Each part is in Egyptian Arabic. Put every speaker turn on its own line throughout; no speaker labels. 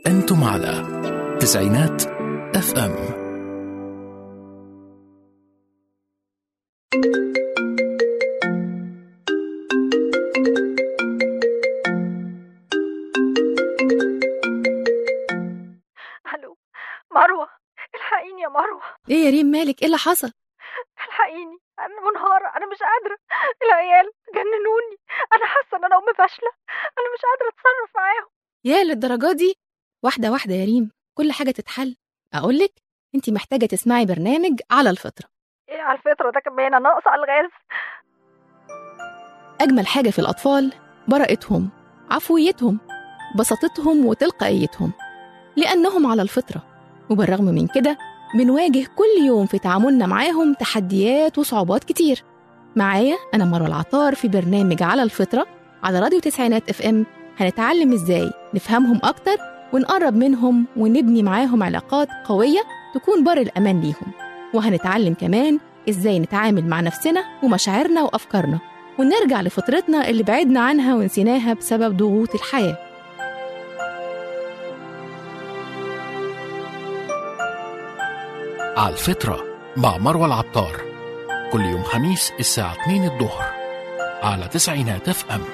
أنتم على تسعينات اف ام
الو مروه الحقيني يا مروه
ايه يا ريم مالك ايه اللي حصل
الحقيني انا منهاره انا مش قادره العيال جننوني انا حاسه ان انا ام فاشله انا مش قادره اتصرف معاهم
يا للدرجه دي واحده واحده يا ريم كل حاجه تتحل اقولك انت محتاجه تسمعي برنامج على الفطره
ايه على الفطره ده كمان انا ناقصه الغاز
اجمل حاجه في الاطفال براءتهم عفويتهم بساطتهم وتلقائيتهم لانهم على الفطره وبالرغم من كده بنواجه كل يوم في تعاملنا معاهم تحديات وصعوبات كتير معايا انا مروه العطار في برنامج على الفطره على راديو تسعينات اف ام هنتعلم ازاي نفهمهم اكتر ونقرب منهم ونبني معاهم علاقات قويه تكون بر الامان ليهم وهنتعلم كمان ازاي نتعامل مع نفسنا ومشاعرنا وافكارنا ونرجع لفطرتنا اللي بعدنا عنها ونسيناها بسبب ضغوط الحياه
على الفطرة مع مروة العطار كل يوم خميس الساعة 2 الظهر على تسعينات اف ام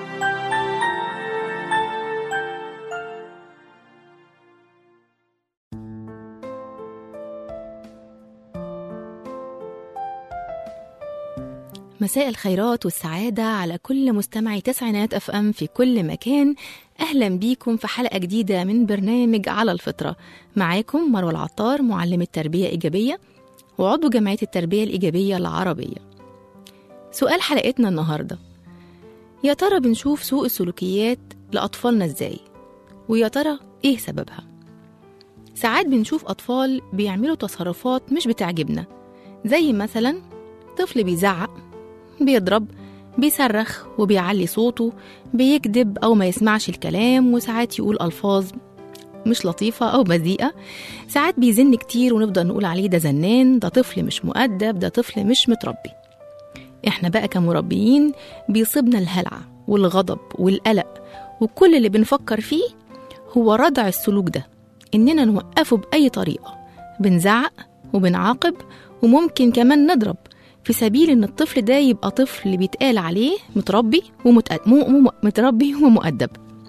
مساء الخيرات والسعادة على كل مستمعي تسعينات اف ام في كل مكان اهلا بيكم في حلقة جديدة من برنامج على الفطرة معاكم مروة العطار معلمة تربية ايجابية وعضو جمعية التربية الايجابية العربية سؤال حلقتنا النهاردة يا ترى بنشوف سوء السلوكيات لأطفالنا ازاي ويا ترى ايه سببها ساعات بنشوف أطفال بيعملوا تصرفات مش بتعجبنا زي مثلا طفل بيزعق بيضرب بيصرخ وبيعلي صوته بيكذب أو ما يسمعش الكلام وساعات يقول ألفاظ مش لطيفة أو بذيئة ساعات بيزن كتير ونفضل نقول عليه ده زنان ده طفل مش مؤدب ده طفل مش متربي احنا بقى كمربيين بيصيبنا الهلع والغضب والقلق وكل اللي بنفكر فيه هو ردع السلوك ده إننا نوقفه بأي طريقة بنزعق وبنعاقب وممكن كمان نضرب في سبيل ان الطفل ده يبقى طفل بيتقال عليه متربي ومتأ... مو... مو... متربي ومؤدب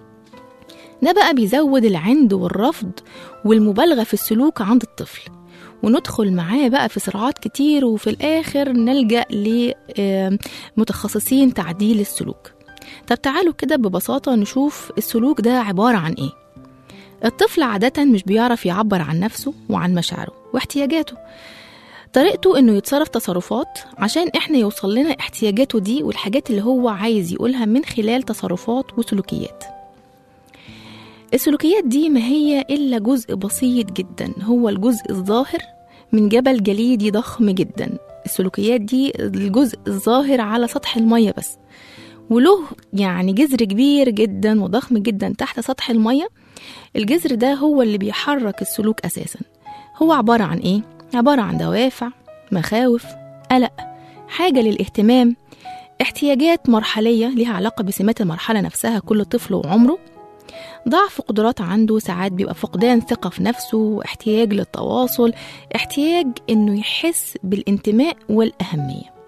ده بقى بيزود العند والرفض والمبالغة في السلوك عند الطفل وندخل معاه بقى في صراعات كتير وفي الآخر نلجأ لمتخصصين تعديل السلوك طب تعالوا كده ببساطة نشوف السلوك ده عبارة عن إيه الطفل عادة مش بيعرف يعبر عن نفسه وعن مشاعره واحتياجاته طريقته انه يتصرف تصرفات عشان احنا يوصل لنا احتياجاته دي والحاجات اللي هو عايز يقولها من خلال تصرفات وسلوكيات السلوكيات دي ما هي الا جزء بسيط جدا هو الجزء الظاهر من جبل جليدي ضخم جدا السلوكيات دي الجزء الظاهر على سطح المية بس وله يعني جذر كبير جدا وضخم جدا تحت سطح المية الجذر ده هو اللي بيحرك السلوك أساسا هو عبارة عن إيه؟ عبارة عن دوافع مخاوف قلق حاجة للاهتمام احتياجات مرحلية لها علاقة بسمات المرحلة نفسها كل طفل وعمره ضعف قدرات عنده ساعات بيبقى فقدان ثقة في نفسه احتياج للتواصل احتياج انه يحس بالانتماء والأهمية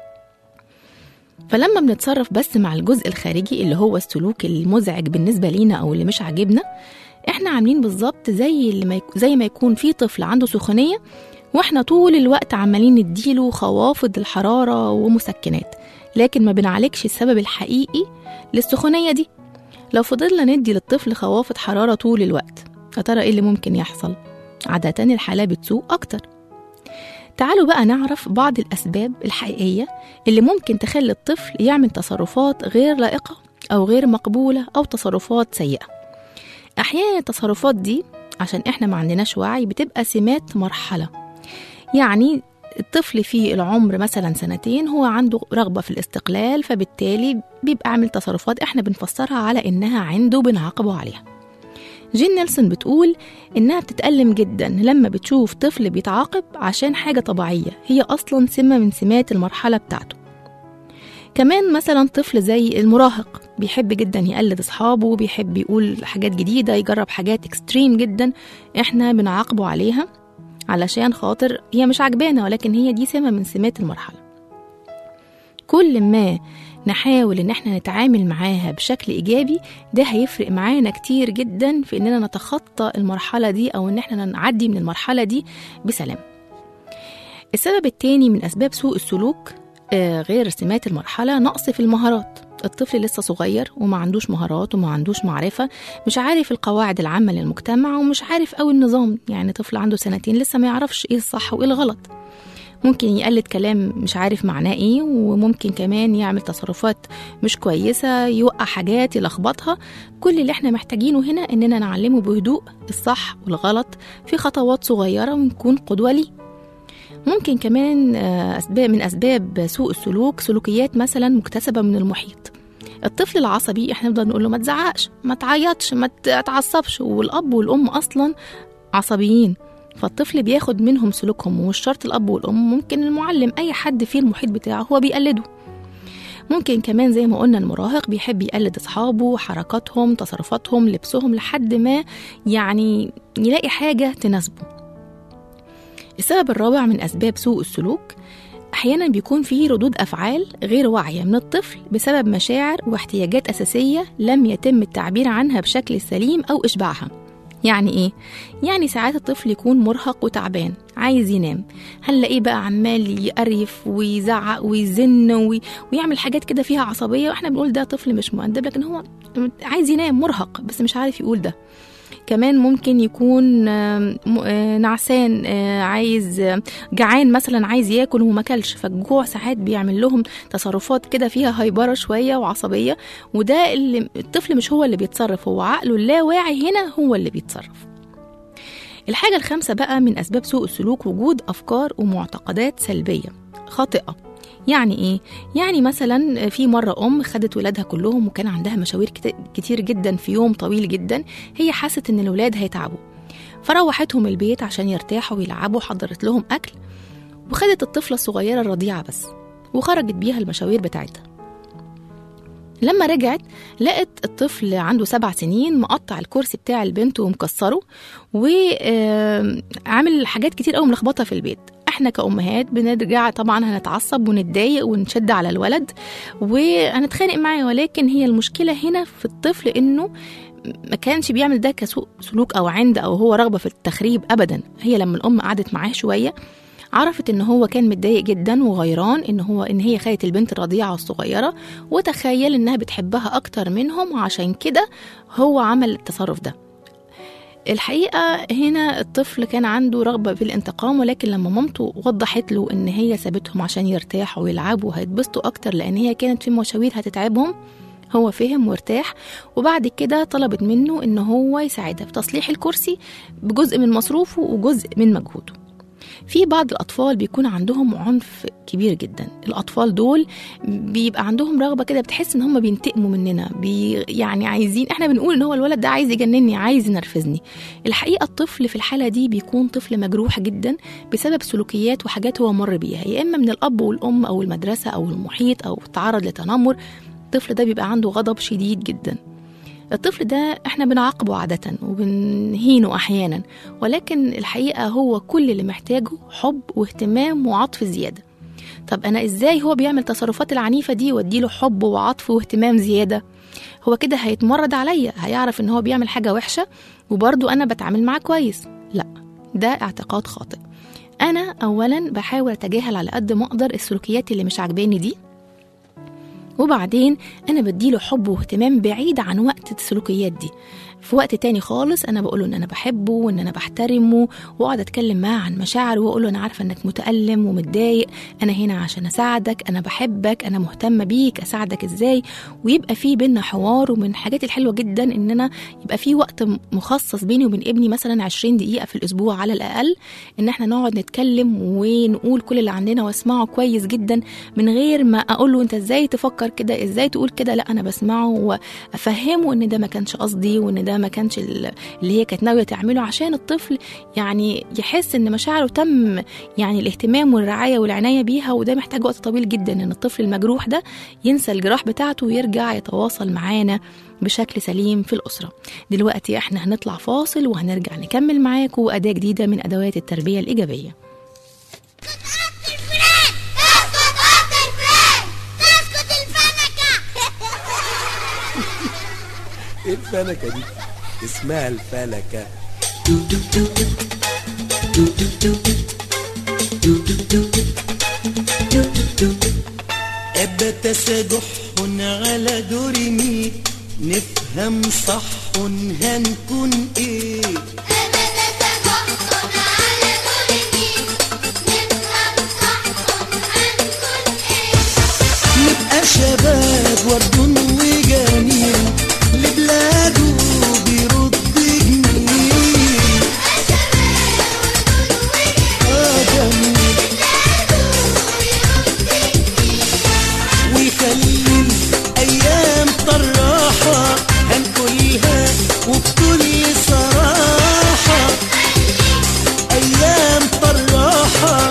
فلما بنتصرف بس مع الجزء الخارجي اللي هو السلوك المزعج بالنسبة لينا أو اللي مش عاجبنا احنا عاملين بالظبط زي اللي ما يك... زي ما يكون في طفل عنده سخونية واحنا طول الوقت عمالين نديله خوافض الحرارة ومسكنات لكن ما بنعالجش السبب الحقيقي للسخونية دي لو فضلنا ندي للطفل خوافض حرارة طول الوقت يا ترى ايه اللي ممكن يحصل عادة الحالة بتسوء أكتر تعالوا بقى نعرف بعض الأسباب الحقيقية اللي ممكن تخلي الطفل يعمل تصرفات غير لائقة أو غير مقبولة أو تصرفات سيئة أحيانا التصرفات دي عشان إحنا ما عندناش وعي بتبقى سمات مرحلة يعني الطفل في العمر مثلا سنتين هو عنده رغبة في الاستقلال فبالتالي بيبقى عامل تصرفات احنا بنفسرها على انها عنده بنعاقبه عليها جين نيلسون بتقول إنها بتتألم جدا لما بتشوف طفل بيتعاقب عشان حاجة طبيعية هي أصلا سمة من سمات المرحلة بتاعته كمان مثلا طفل زي المراهق بيحب جدا يقلد اصحابه بيحب يقول حاجات جديده يجرب حاجات اكستريم جدا احنا بنعاقبه عليها علشان خاطر هي مش عجبانا ولكن هي دي سمه من سمات المرحله كل ما نحاول ان احنا نتعامل معاها بشكل ايجابي ده هيفرق معانا كتير جدا في اننا نتخطى المرحله دي او ان احنا نعدي من المرحله دي بسلام السبب التاني من اسباب سوء السلوك آه، غير سمات المرحله نقص في المهارات الطفل لسه صغير وما عندوش مهارات وما عندوش معرفة مش عارف القواعد العامة للمجتمع ومش عارف أوي النظام يعني طفل عنده سنتين لسه ما يعرفش إيه الصح وإيه الغلط ممكن يقلد كلام مش عارف معناه ايه وممكن كمان يعمل تصرفات مش كويسة يوقع حاجات يلخبطها كل اللي احنا محتاجينه هنا اننا نعلمه بهدوء الصح والغلط في خطوات صغيرة ونكون قدوة ليه ممكن كمان آه، أسباب من أسباب سوء السلوك سلوكيات مثلا مكتسبة من المحيط الطفل العصبي احنا نفضل نقول له ما تزعقش ما تعيطش ما تتعصبش والأب والأم أصلا عصبيين فالطفل بياخد منهم سلوكهم ومش شرط الأب والأم ممكن المعلم أي حد في المحيط بتاعه هو بيقلده ممكن كمان زي ما قلنا المراهق بيحب يقلد أصحابه حركاتهم تصرفاتهم لبسهم لحد ما يعني يلاقي حاجة تناسبه السبب الرابع من أسباب سوء السلوك أحيانا بيكون فيه ردود أفعال غير واعية من الطفل بسبب مشاعر واحتياجات أساسية لم يتم التعبير عنها بشكل سليم أو إشباعها يعني إيه؟ يعني ساعات الطفل يكون مرهق وتعبان عايز ينام هنلاقيه بقى عمال يقريف ويزعق ويزن وي... ويعمل حاجات كده فيها عصبية وإحنا بنقول ده طفل مش مؤدب لكن هو عايز ينام مرهق بس مش عارف يقول ده كمان ممكن يكون آم، م- آه، نعسان آه، عايز آه، جعان مثلا عايز ياكل وما كلش فالجوع ساعات بيعمل لهم تصرفات كده فيها هايبره شويه وعصبيه وده اللي الطفل مش هو اللي بيتصرف هو عقله اللاواعي هنا هو اللي بيتصرف الحاجة الخامسة بقى من أسباب سوء السلوك وجود أفكار ومعتقدات سلبية خاطئة يعني إيه؟ يعني مثلا في مرة أم خدت ولادها كلهم وكان عندها مشاوير كت- كتير جدا في يوم طويل جدا هي حست إن الولاد هيتعبوا فروحتهم البيت عشان يرتاحوا ويلعبوا حضرت لهم أكل وخدت الطفلة الصغيرة الرضيعة بس وخرجت بيها المشاوير بتاعتها لما رجعت لقت الطفل عنده سبع سنين مقطع الكرسي بتاع البنت ومكسره وعامل حاجات كتير قوي ملخبطه في البيت احنا كأمهات بنرجع طبعا هنتعصب ونتضايق ونشد على الولد وهنتخانق معاه ولكن هي المشكلة هنا في الطفل انه ما كانش بيعمل ده كسوء سلوك او عند او هو رغبة في التخريب ابدا هي لما الام قعدت معاه شوية عرفت ان هو كان متضايق جدا وغيران ان هو ان هي خدت البنت الرضيعه الصغيره وتخيل انها بتحبها اكتر منهم وعشان كده هو عمل التصرف ده الحقيقة هنا الطفل كان عنده رغبة في الانتقام ولكن لما مامته وضحت له إن هي سابتهم عشان يرتاحوا ويلعبوا وهيتبسطوا أكتر لأن هي كانت في مشاوير هتتعبهم هو فهم وارتاح وبعد كده طلبت منه إن هو يساعدها في تصليح الكرسي بجزء من مصروفه وجزء من مجهوده في بعض الأطفال بيكون عندهم عنف كبير جدا الأطفال دول بيبقى عندهم رغبة كده بتحس إن هم بينتقموا مننا بي يعني عايزين إحنا بنقول إن هو الولد ده عايز يجنني عايز ينرفزني الحقيقة الطفل في الحالة دي بيكون طفل مجروح جدا بسبب سلوكيات وحاجات هو مر بيها يا إما من الأب والأم أو المدرسة أو المحيط أو تعرض لتنمر الطفل ده بيبقى عنده غضب شديد جدا الطفل ده احنا بنعاقبه عادة وبنهينه أحيانا ولكن الحقيقة هو كل اللي محتاجه حب واهتمام وعطف زيادة طب أنا إزاي هو بيعمل تصرفات العنيفة دي واديله حب وعطف واهتمام زيادة هو كده هيتمرد عليا هيعرف إن هو بيعمل حاجة وحشة وبرضه أنا بتعامل معاه كويس لا ده اعتقاد خاطئ أنا أولا بحاول أتجاهل على قد ما أقدر السلوكيات اللي مش عاجباني دي وبعدين انا بديله حب واهتمام بعيد عن وقت السلوكيات دي في وقت تاني خالص انا بقوله ان انا بحبه وان انا بحترمه واقعد اتكلم معاه عن مشاعره واقول له انا عارفه انك متالم ومتضايق انا هنا عشان اساعدك انا بحبك انا مهتمه بيك اساعدك ازاي ويبقى في بينا حوار ومن الحاجات الحلوه جدا ان انا يبقى في وقت مخصص بيني وبين ابني مثلا 20 دقيقه في الاسبوع على الاقل ان احنا نقعد نتكلم ونقول كل اللي عندنا واسمعه كويس جدا من غير ما اقول له انت ازاي تفكر يفكر كده ازاي تقول كده لا انا بسمعه وافهمه ان ده ما كانش قصدي وان ده ما كانش ال- اللي هي كانت ناويه تعمله عشان الطفل يعني يحس ان مشاعره تم يعني الاهتمام والرعايه والعنايه بيها وده محتاج وقت طويل جدا ان الطفل المجروح ده ينسى الجراح بتاعته ويرجع يتواصل معانا بشكل سليم في الاسره دلوقتي احنا هنطلع فاصل وهنرجع نكمل معاكم اداه جديده من ادوات التربيه الايجابيه
ايه الفلكة دي؟ اسمها الفلكة
أبى تسدح على دور مي نفهم صح هنكون ايه نبقى شباب ورد وجميل لبلاده بيرد جميل آه جميل ويخلي الأيام طراحة هنقولها وبكل صراحة أيام طراحة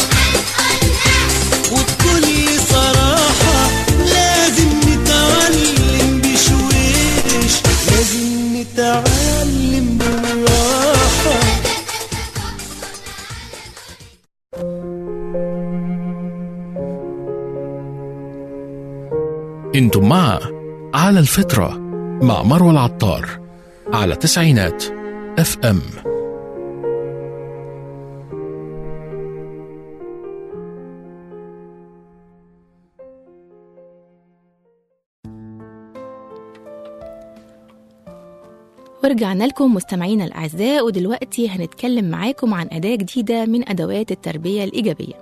وبكل صراحة لازم نتعلم بشويش لازم نتعلم بالراحة
انتم مع على الفطرة مع مروة العطار على تسعينات اف ام
ورجعنا لكم مستمعينا الأعزاء ودلوقتي هنتكلم معاكم عن أداة جديدة من أدوات التربية الإيجابية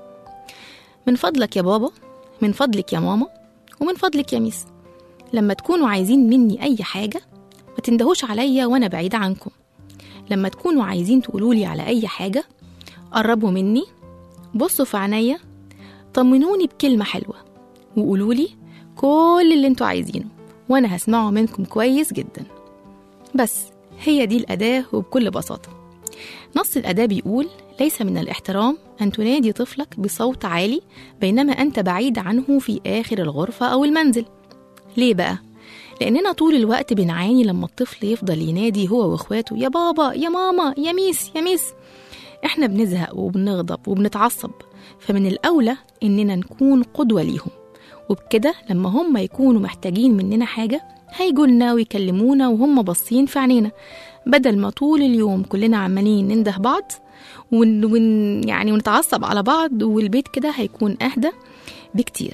من فضلك يا بابا من فضلك يا ماما ومن فضلك يا ميس لما تكونوا عايزين مني أي حاجة ما تندهوش عليا وأنا بعيدة عنكم لما تكونوا عايزين تقولولي على أي حاجة قربوا مني بصوا في عينيا طمنوني بكلمة حلوة وقولولي كل اللي انتوا عايزينه وأنا هسمعه منكم كويس جداً بس هي دي الأداة وبكل بساطة نص الأداة بيقول ليس من الاحترام أن تنادي طفلك بصوت عالي بينما أنت بعيد عنه في آخر الغرفة أو المنزل ليه بقى؟ لأننا طول الوقت بنعاني لما الطفل يفضل ينادي هو وإخواته يا بابا يا ماما يا ميس يا ميس إحنا بنزهق وبنغضب وبنتعصب فمن الأولى إننا نكون قدوة ليهم وبكده لما هم يكونوا محتاجين مننا حاجة هيجولنا ويكلمونا وهم باصين في عينينا بدل ما طول اليوم كلنا عمالين ننده بعض ون ون يعني ونتعصب على بعض والبيت كده هيكون أهدى بكتير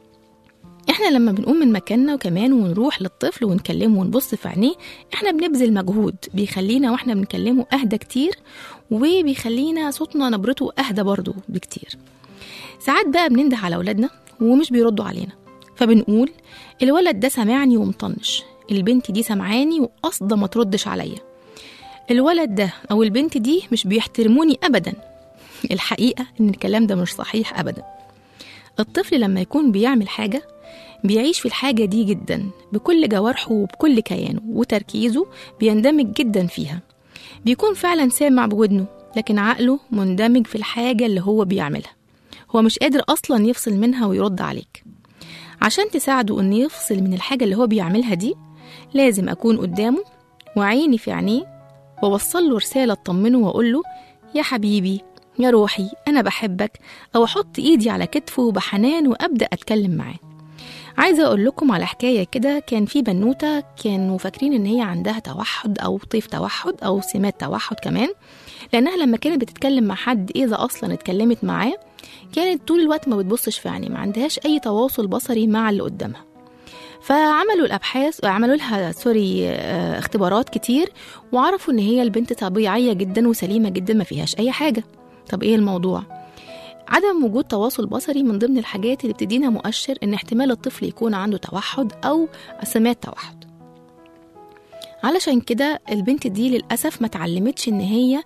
احنا لما بنقوم من مكاننا وكمان ونروح للطفل ونكلمه ونبص في عينيه احنا بنبذل مجهود بيخلينا واحنا بنكلمه اهدى كتير وبيخلينا صوتنا نبرته اهدى برضه بكتير ساعات بقى بننده على اولادنا ومش بيردوا علينا فبنقول الولد ده سمعني ومطنش البنت دي سمعاني وقصده ما تردش عليا الولد ده او البنت دي مش بيحترموني ابدا الحقيقه ان الكلام ده مش صحيح ابدا الطفل لما يكون بيعمل حاجه بيعيش في الحاجه دي جدا بكل جوارحه وبكل كيانه وتركيزه بيندمج جدا فيها بيكون فعلا سامع بودنه لكن عقله مندمج في الحاجه اللي هو بيعملها هو مش قادر اصلا يفصل منها ويرد عليك عشان تساعده إنه يفصل من الحاجة اللي هو بيعملها دي لازم أكون قدامه وعيني في عينيه وأوصل له رسالة تطمنه وأقول له يا حبيبي يا روحي أنا بحبك أو أحط إيدي على كتفه بحنان وأبدأ أتكلم معاه عايزة أقول لكم على حكاية كده كان في بنوتة كانوا فاكرين إن هي عندها توحد أو طيف توحد أو سمات توحد كمان لأنها لما كانت بتتكلم مع حد إذا أصلا اتكلمت معاه كانت طول الوقت ما بتبصش في عينيه ما عندهاش أي تواصل بصري مع اللي قدامها فعملوا الابحاث عملوا لها سوري آه، اختبارات كتير وعرفوا ان هي البنت طبيعيه جدا وسليمه جدا ما فيهاش اي حاجه طب ايه الموضوع عدم وجود تواصل بصري من ضمن الحاجات اللي بتدينا مؤشر ان احتمال الطفل يكون عنده توحد او سمات توحد علشان كده البنت دي للاسف ما اتعلمتش ان هي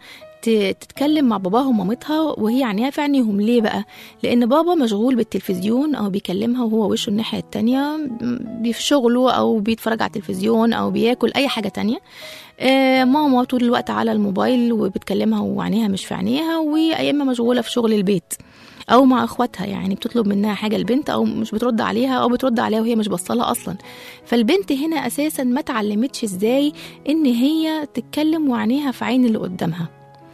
ت- تتكلم مع باباها ومامتها وهي عينيها في عينيهم ليه بقى لان بابا مشغول بالتلفزيون او بيكلمها وهو وشه الناحيه التانية م- في شغله او بيتفرج على التلفزيون او بياكل اي حاجه تانية آه، ماما طول الوقت على الموبايل وبتكلمها وعينيها مش في عينيها ويا اما مشغوله في شغل البيت او مع اخواتها يعني بتطلب منها حاجه البنت او مش بترد عليها او بترد عليها وهي مش بصلها اصلا فالبنت هنا اساسا ما اتعلمتش ازاي ان هي تتكلم وعينيها في عين اللي قدامها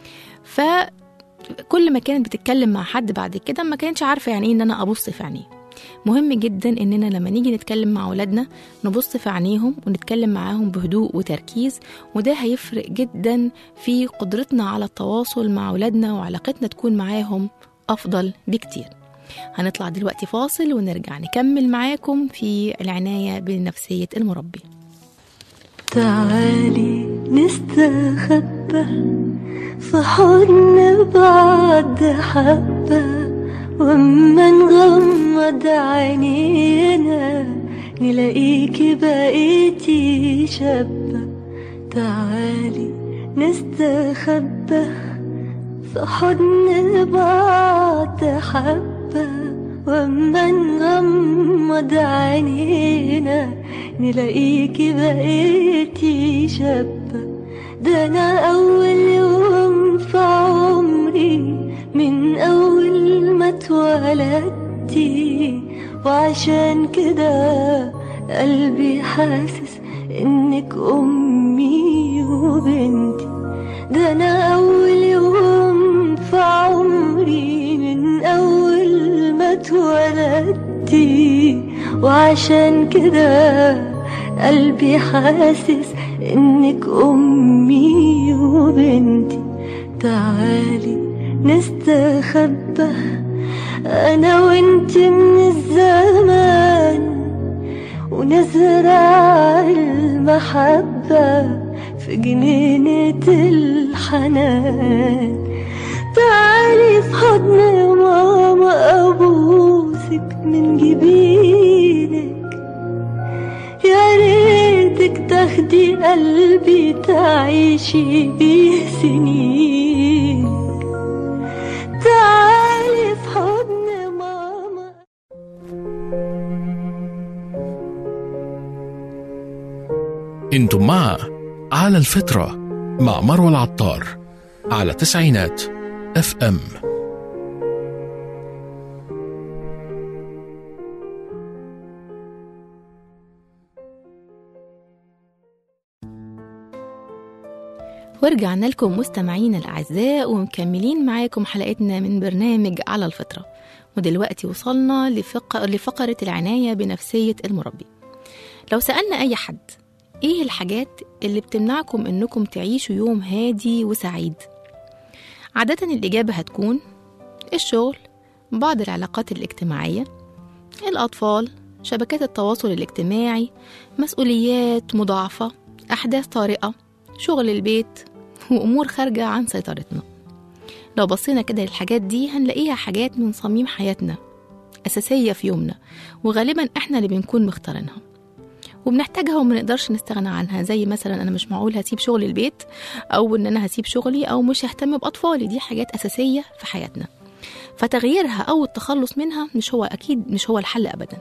فكل ما كانت بتتكلم مع حد بعد كده ما كانتش عارفه يعني ايه ان انا ابص في عينيه مهم جدا اننا لما نيجي نتكلم مع اولادنا نبص في عينيهم ونتكلم معاهم بهدوء وتركيز وده هيفرق جدا في قدرتنا على التواصل مع اولادنا وعلاقتنا تكون معاهم افضل بكتير هنطلع دلوقتي فاصل ونرجع نكمل معاكم في العناية بنفسية المربي
تعالي نستخبى في حضن بعض حبة وأما نغمض عينينا نلاقيكي بقيتي شابة تعالي نستخبى في حضن بعض حبة وأما نغمض عينينا نلاقيكي بقيتي شابة ده أنا أول يوم في عمري من أول ما اتولدتي وعشان كده قلبي حاسس إنك أمي وبنتي ده أنا أول يوم في عمري من أول ما اتولدتي وعشان كده قلبي حاسس إنك أمي وبنتي تعالي نستخبى أنا وإنت من الزمان ونزرع المحبة في جنينة الحنان تعالي في حضن ماما أبوسك من جبينك يا ريتك تاخدي قلبي تعيشي بيه سنين تعالي في حضن ماما
انتم مع على الفطرة مع مروة العطار على تسعينات اف ام
ورجعنا لكم مستمعينا الأعزاء ومكملين معاكم حلقتنا من برنامج على الفطرة ودلوقتي وصلنا لفق... لفقرة العناية بنفسية المربي لو سألنا أي حد إيه الحاجات اللي بتمنعكم إنكم تعيشوا يوم هادي وسعيد عادة الإجابة هتكون الشغل بعض العلاقات الاجتماعية الأطفال شبكات التواصل الاجتماعي مسؤوليات مضاعفة أحداث طارئة شغل البيت وأمور خارجة عن سيطرتنا لو بصينا كده للحاجات دي هنلاقيها حاجات من صميم حياتنا أساسية في يومنا وغالبا إحنا اللي بنكون مختارينها وبنحتاجها وما نقدرش نستغنى عنها زي مثلا أنا مش معقول هسيب شغل البيت أو إن أنا هسيب شغلي أو مش ههتم بأطفالي دي حاجات أساسية في حياتنا فتغييرها أو التخلص منها مش هو أكيد مش هو الحل أبدا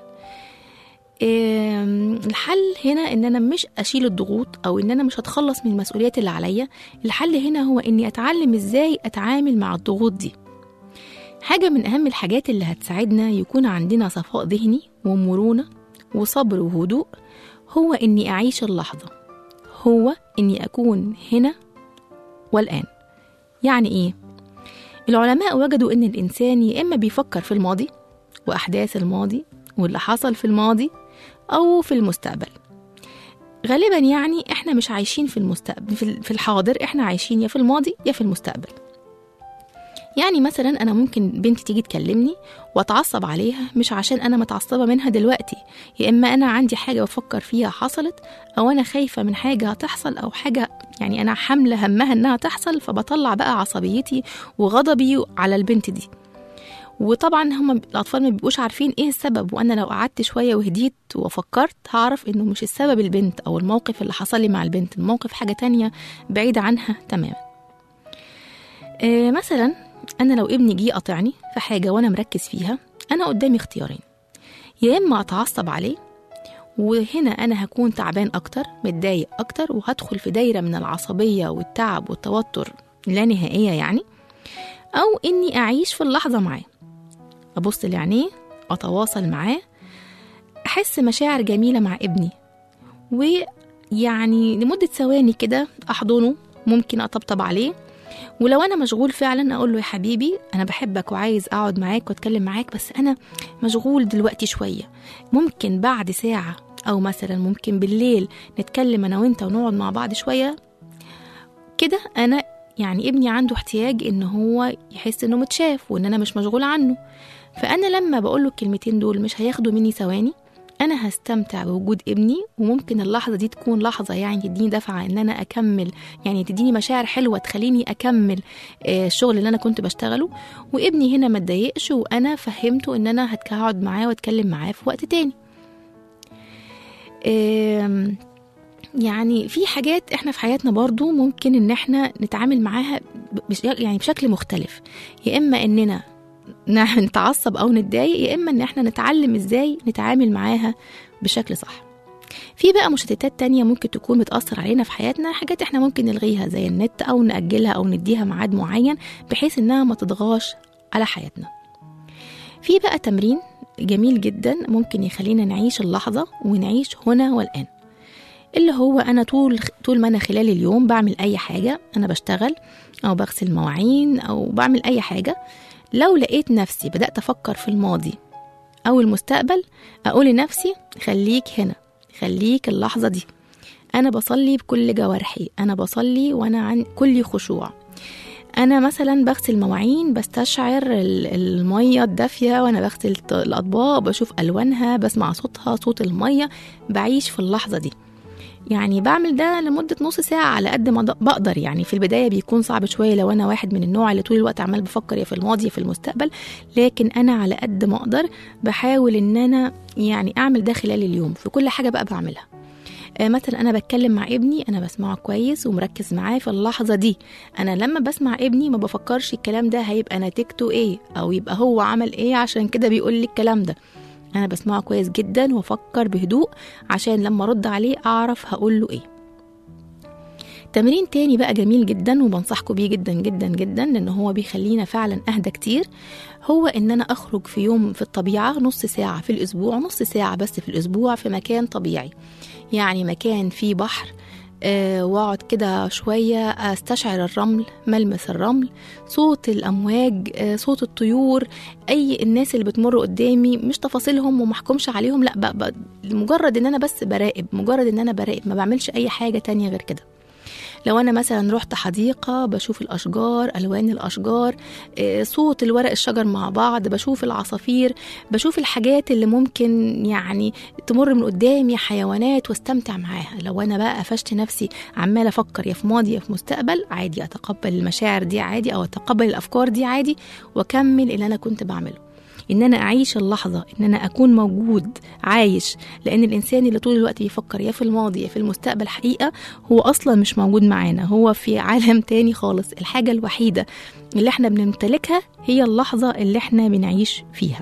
إم، الحل هنا ان انا مش اشيل الضغوط او ان انا مش هتخلص من المسؤوليات اللي عليا الحل هنا هو اني اتعلم ازاي اتعامل مع الضغوط دي حاجة من أهم الحاجات اللي هتساعدنا يكون عندنا صفاء ذهني ومرونة وصبر وهدوء هو إني أعيش اللحظة هو إني أكون هنا والآن يعني إيه؟ العلماء وجدوا إن الإنسان يا إما بيفكر في الماضي وأحداث الماضي واللي حصل في الماضي أو في المستقبل غالبا يعني إحنا مش عايشين في المستقبل في في الحاضر إحنا عايشين يا في الماضي يا في المستقبل يعني مثلا انا ممكن بنتي تيجي تكلمني واتعصب عليها مش عشان انا متعصبه منها دلوقتي يا اما انا عندي حاجه بفكر فيها حصلت او انا خايفه من حاجه هتحصل او حاجه يعني انا حامله همها انها تحصل فبطلع بقى عصبيتي وغضبي على البنت دي وطبعا هم الاطفال ما بيبقوش عارفين ايه السبب وانا لو قعدت شويه وهديت وفكرت هعرف انه مش السبب البنت او الموقف اللي حصل لي مع البنت الموقف حاجه تانية بعيده عنها تماما آه مثلا انا لو ابني جه قاطعني في حاجه وانا مركز فيها انا قدامي اختيارين يا اما اتعصب عليه وهنا انا هكون تعبان اكتر متضايق اكتر وهدخل في دايره من العصبيه والتعب والتوتر لا نهائيه يعني او اني اعيش في اللحظه معاه ابص لعينيه اتواصل معاه احس مشاعر جميله مع ابني ويعني لمده ثواني كده احضنه ممكن اطبطب عليه ولو انا مشغول فعلا اقول له يا حبيبي انا بحبك وعايز اقعد معاك واتكلم معاك بس انا مشغول دلوقتي شويه ممكن بعد ساعه او مثلا ممكن بالليل نتكلم انا وانت ونقعد مع بعض شويه كده انا يعني ابني عنده احتياج ان هو يحس انه متشاف وان انا مش مشغوله عنه فانا لما بقول له الكلمتين دول مش هياخدوا مني ثواني انا هستمتع بوجود ابني وممكن اللحظه دي تكون لحظه يعني تديني دفعه ان انا اكمل يعني تديني مشاعر حلوه تخليني اكمل آه، الشغل اللي انا كنت بشتغله وابني هنا ما اتضايقش وانا فهمته ان انا هقعد معاه واتكلم معاه في وقت تاني آم، يعني في حاجات احنا في حياتنا برضو ممكن ان احنا نتعامل معاها بش يعني بشكل مختلف يا اما اننا نع- نتعصب او نتضايق يا اما ان احنا نتعلم ازاي نتعامل معاها بشكل صح في بقى مشتتات تانية ممكن تكون بتأثر علينا في حياتنا حاجات احنا ممكن نلغيها زي النت او نأجلها او نديها ميعاد معين بحيث انها ما تضغاش على حياتنا في بقى تمرين جميل جدا ممكن يخلينا نعيش اللحظة ونعيش هنا والآن اللي هو أنا طول طول ما أنا خلال اليوم بعمل أي حاجة أنا بشتغل أو بغسل مواعين أو بعمل أي حاجة لو لقيت نفسي بدأت أفكر في الماضي أو المستقبل أقول لنفسي خليك هنا خليك اللحظة دي أنا بصلي بكل جوارحي أنا بصلي وأنا عن كل خشوع أنا مثلا بغسل مواعين بستشعر ال- المية الدافية وأنا بغسل ط- الأطباق بشوف ألوانها بسمع صوتها صوت المية بعيش في اللحظة دي يعني بعمل ده لمدة نص ساعة على قد ما ض- بقدر يعني في البداية بيكون صعب شوية لو أنا واحد من النوع اللي طول الوقت عمال بفكر يا في الماضي يا في المستقبل لكن أنا على قد ما أقدر بحاول إن أنا يعني أعمل ده خلال اليوم في كل حاجة بقى بعملها آه، مثلا انا بتكلم مع ابني انا بسمعه كويس ومركز معاه في اللحظه دي انا لما بسمع ابني ما بفكرش الكلام ده هيبقى نتيجته ايه او يبقى هو عمل ايه عشان كده بيقول لي الكلام ده انا بسمعه كويس جدا وافكر بهدوء عشان لما ارد عليه اعرف هقول له ايه تمرين تاني بقى جميل جدا وبنصحكم بيه جدا جدا جدا لان هو بيخلينا فعلا اهدى كتير هو ان انا اخرج في يوم في الطبيعه نص ساعه في الاسبوع نص ساعه بس في الاسبوع في مكان طبيعي يعني مكان فيه بحر آه، واقعد كده شوية استشعر الرمل ملمس الرمل صوت الأمواج آه، صوت الطيور أي الناس اللي بتمر قدامي مش تفاصيلهم ومحكمش عليهم لا ب- ب- مجرد إن أنا بس براقب مجرد إن أنا براقب ما بعملش أي حاجة تانية غير كده لو أنا مثلا رحت حديقة بشوف الأشجار ألوان الأشجار آه، صوت الورق الشجر مع بعض بشوف العصافير بشوف الحاجات اللي ممكن يعني تمر من قدامي حيوانات واستمتع معاها لو انا بقى قفشت نفسي عماله افكر يا في ماضي يا في مستقبل عادي اتقبل المشاعر دي عادي او اتقبل الافكار دي عادي واكمل اللي انا كنت بعمله ان انا اعيش اللحظه ان انا اكون موجود عايش لان الانسان اللي طول الوقت بيفكر يا في الماضي يا في المستقبل حقيقه هو اصلا مش موجود معانا هو في عالم تاني خالص الحاجه الوحيده اللي احنا بنمتلكها هي اللحظه اللي احنا بنعيش فيها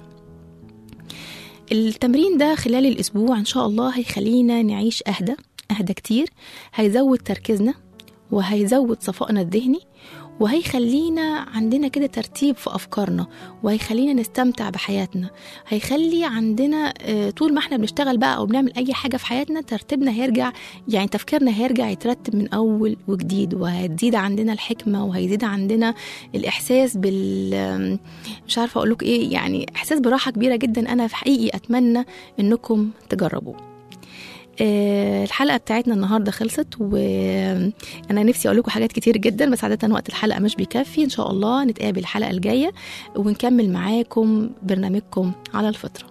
التمرين ده خلال الأسبوع إن شاء الله هيخلينا نعيش أهدى أهدى كتير هيزود تركيزنا وهيزود صفائنا الذهني وهيخلينا عندنا كده ترتيب في أفكارنا وهيخلينا نستمتع بحياتنا هيخلي عندنا آه، طول ما احنا بنشتغل بقى أو بنعمل أي حاجة في حياتنا ترتيبنا هيرجع يعني تفكيرنا هيرجع يترتب من أول وجديد وهتزيد عندنا الحكمة وهيزيد عندنا الإحساس بال آم، مش عارفة أقول لكم إيه يعني إحساس براحة كبيرة جدا أنا في حقيقي أتمنى إنكم تجربوه آه، الحلقة بتاعتنا النهاردة خلصت وأنا نفسي أقول لكم حاجات كتير جدا بس عادة وقت الحلقة مش بيكفي إن شاء الله نتقابل الحلقة الجاية ونكمل معاكم برنامجكم على الفطرة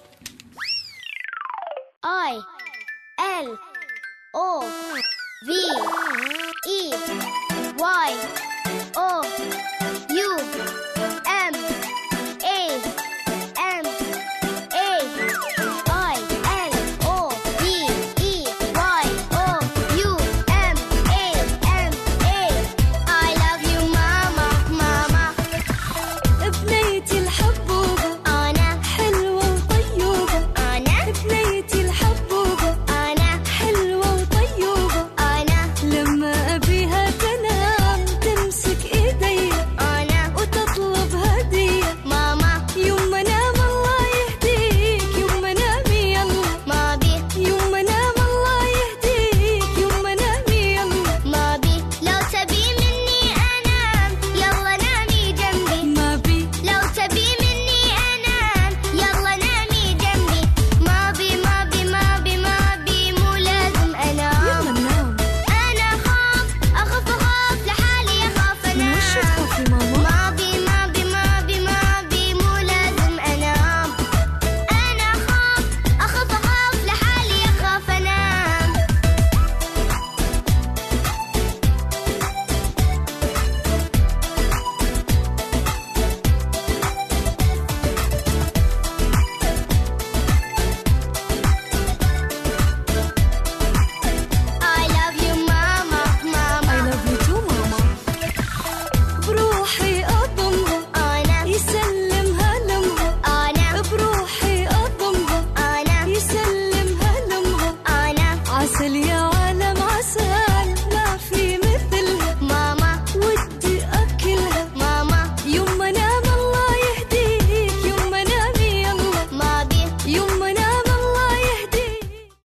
I L O V